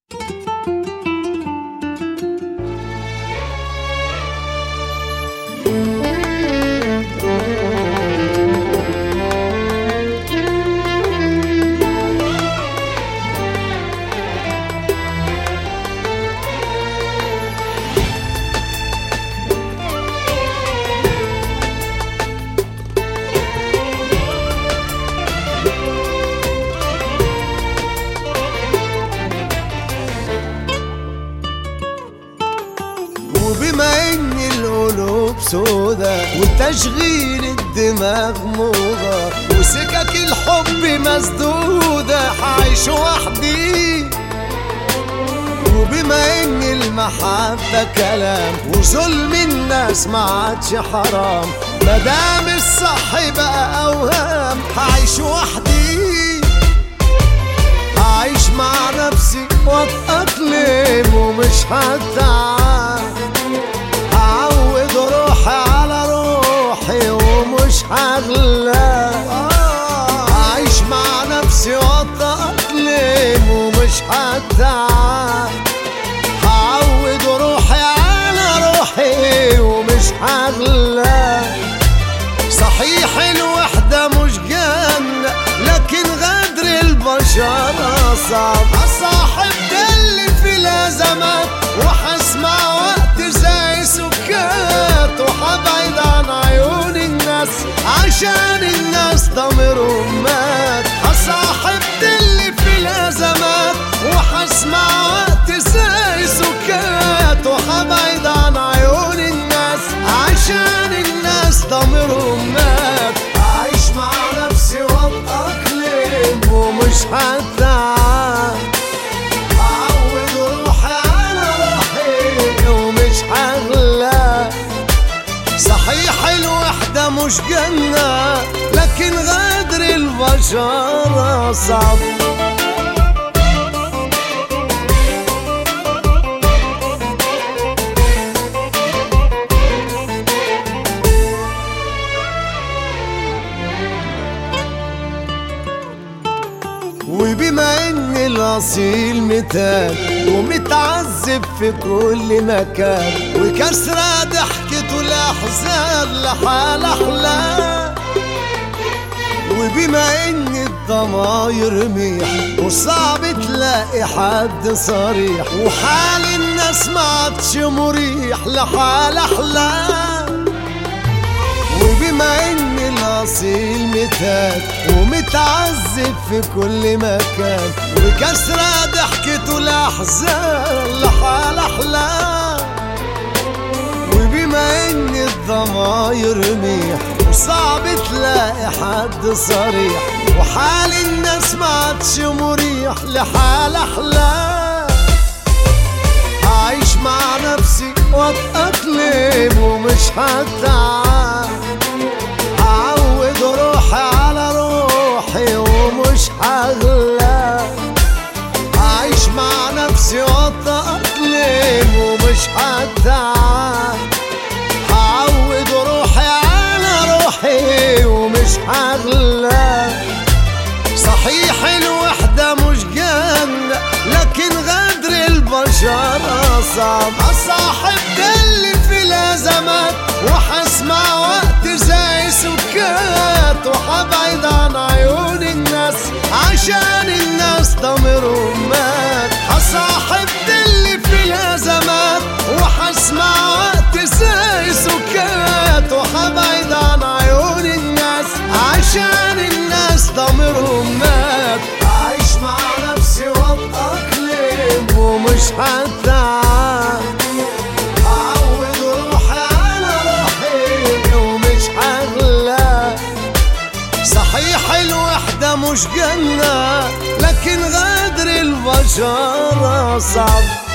وبما ان القلوب سودا وتشغيل الدماغ موضة وسكك الحب مسدودة هعيش وحدي وبما ان المحبة كلام وظلم الناس ما عادش حرام مدام الصح بقى اوهام هعيش وحدي هعيش مع نفسي واتأقلم ومش هتعب هعود روحي على روحي ومش هغلى هعيش مع نفسي واتأقلم ومش هتعب هعود روحي على روحي ومش هغلى صحيح الوحدة مش جنة لكن غدر البشر صعب أصاحب ده اللي في الأزمات وحسمع وقت زي سكات وحبعد عن عيون الناس عشان الناس ضميرهم مات أصاحب ده اللي في الأزمات وحسمع وقت زي سكات وحبعد عن عيون الناس عشان الناس ضميرهم مات أعيش مع نفسي وأتأقلم ومش هتعب أعود روحي على روحي ومش هغلى صحيح الوحدة مش جنة لكن غدر البشر صعب وبما ان الاصيل متان ومتعذب في كل مكان وكسرة ضحكته الاحزان لحال احلام وبما ان الضماير ميح وصعب تلاقي حد صريح وحال الناس ما عادش مريح لحال احلام وبما ان الاصيل متات ومتعذب في كل مكان وكسرة ضحكته الاحزان لحال احلام وبما ان الضماير ميح وصعب تلاقي حد صريح وحال الناس ما عادش مريح لحال احلام هعيش مع نفسي واتأقلم ومش هتعب هعود روحي على روحي ومش هغلى هعيش مع نفسي واتأقلم ومش هتعب هعود روحي على روحي ومش هغلى صحيح الوحدة مش جنة لكن غدر البشر صعب أصاحب ده اللي في الأزمات وحسمع وقت زي سكات وحبعد عن عيون الناس عشان الناس ضميرهم مات أصاحب ده اللي في الأزمات وحسمع وقت زي سكات وحبعد عن عيون الناس عشان الناس ضميرهم مات أعيش مع نفسي وأتأقلم ومش هتعب أعود روحي على روحي ومش هغلى صحيح الوحدة مش جنة لكن غدر البشر صعب